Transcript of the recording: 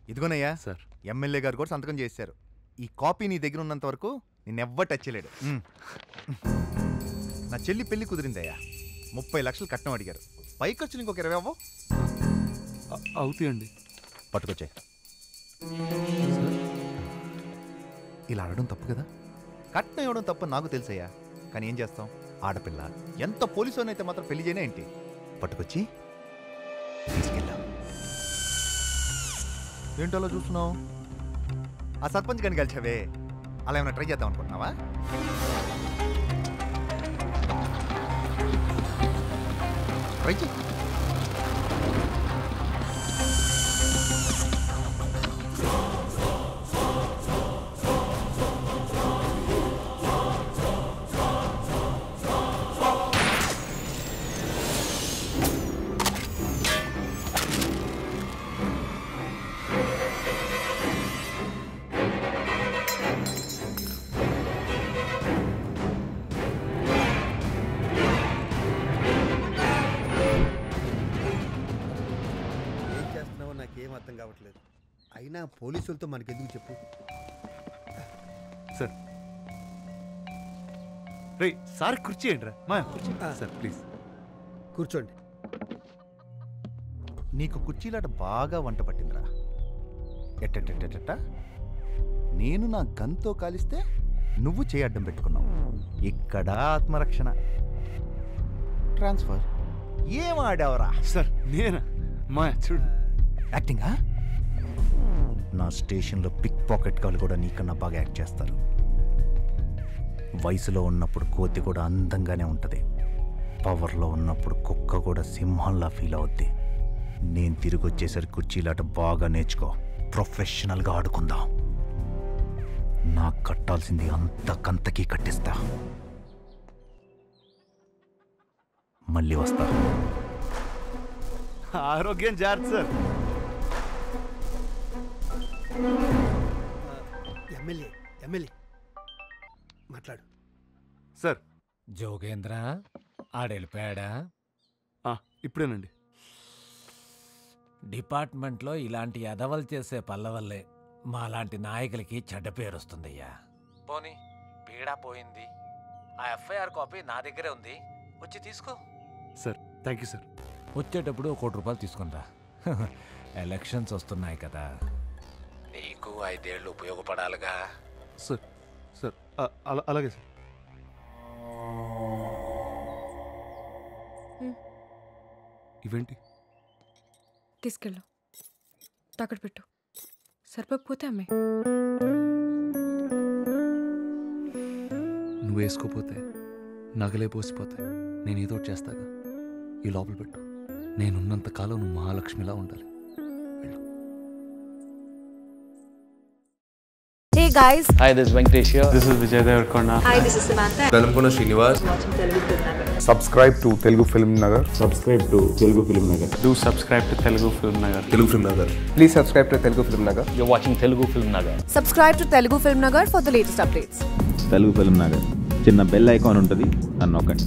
ఇదిగోనయ్యా sir MLA గారు కూడా సంతకం చేశారు ఈ కాపీ నీ దగ్గర ఉన్నంత వరకు నిన్నెవ్వ టచ్ చేయలేడు ఉమ్. నా చెల్లి పెళ్లి కుదిరిందయ్యా ముప్పై లక్షలు కట్నం అడిగారు పై ఖర్చులు ఇంకొక ఇరవై అవ్వ అ- అవుతాయండి పట్టుకొచ్చాయి ఇలా అడగడం తప్పు కదా కట్నం ఇవ్వడం తప్పు నాకు తెలుసయ్యా కానీ ఏం చేస్తాం ఆడపిల్ల ఎంత పోలీసు అయితే మాత్రం పెళ్లి చేయనే ఏంటి పట్టుకొచ్చి తీసుకెళ్ళాం ఏంటో అలా చూస్తున్నావు ఆ సర్పంచ్ కానీ కలిసావే అలా ఏమైనా ట్రై చేద్దాం అనుకుంటున్నావా ట్రై చేయి ఏం చేస్తున్నావో నాకేం అర్థం కావట్లేదు అయినా పోలీసులతో మనకెందుకు చెప్పు సార్ రే సార్ కుర్చీ ఏంట్రా మా కుర్చీ సార్ ప్లీజ్ కూర్చోండి నీకు కుర్చీలాట బాగా వంట పట్టిందిరా ఎట్టెట్టెట్టెట్ట నేను నా గన్తో కాలిస్తే నువ్వు చేయి అడ్డం పెట్టుకున్నావు ఇక్కడ ఆత్మరక్షణ ట్రాన్స్ఫర్ ఏం ఆడావురా సార్ నేనా మా చూడు యాక్టింగా నా స్టేషన్లో పిక్ పాకెట్ కాలు కూడా నీకన్నా బాగా యాక్ట్ చేస్తారు వయసులో ఉన్నప్పుడు కోతి కూడా అందంగానే ఉంటుంది పవర్లో ఉన్నప్పుడు కుక్క కూడా సింహంలా ఫీల్ అవుద్ది నేను తిరిగి వచ్చేసరికి కుర్చీలాట బాగా నేర్చుకో ప్రొఫెషనల్గా ఆడుకుందాం నాకు కట్టాల్సింది అంతకంతకీ కట్టిస్తా మళ్ళీ వస్తా ఆరోగ్యం జాగ్రత్త సార్ ఎమ్మెల్యే ఎమ్మెల్యే మాట్లాడు సార్ జోగేంద్ర ఆడెళ్ళిపోయాడా ఆ, ఇప్పుడేనండి డిపార్ట్మెంట్లో ఇలాంటి ఎదవలు చేసే పళ్ళ వల్లే మాలాంటి నాయకులకి చెడ్డ పేరు వస్తుందయ్యా పోనీ పీడా పోయింది ఆ ఎఫ్ఐఆర్ కాపీ నా దగ్గరే ఉంది వచ్చి తీసుకో సార్ థ్యాంక్ యూ సార్ వచ్చేటప్పుడు ఒక కోటి రూపాయలు తీసుకుంటా ఎలక్షన్స్ వస్తున్నాయి కదా నీకు ఐదేళ్ళు ఉపయోగపడాలిగా సార్ సార్ ఆ, అలా అలాగే సార్ ఇవేంటి తీసుకెళ్ళు తాకట్టు పెట్టు సరిపోకపోతే అమ్మే నువ్వు వేసుకోపోతే నగలే పోసిపోతాయి నేను ఏదో ఒకటి చేస్తాగా ఈ లోపల పెట్టు నేనున్నంత కాలం నువ్వు మహాలక్ష్మిలా ఉండాలి Hey guys, Hi, this is Venkatesh here. This is Vijay Devarakonda hi, this is Samantha. Velankonda Srinivas subscribe to Telugu Film Nagar. subscribe to Telugu Film Nagar. Do subscribe to Telugu film Nagar Telugu film Nagar Please subscribe to Telugu Film Nagar. You're watching Telugu Film Nagar. Subscribe to Telugu Film Nagar for the latest updates. Telugu film Nagar చిన్న bell icon ఉంటుంది అని నొక్కండి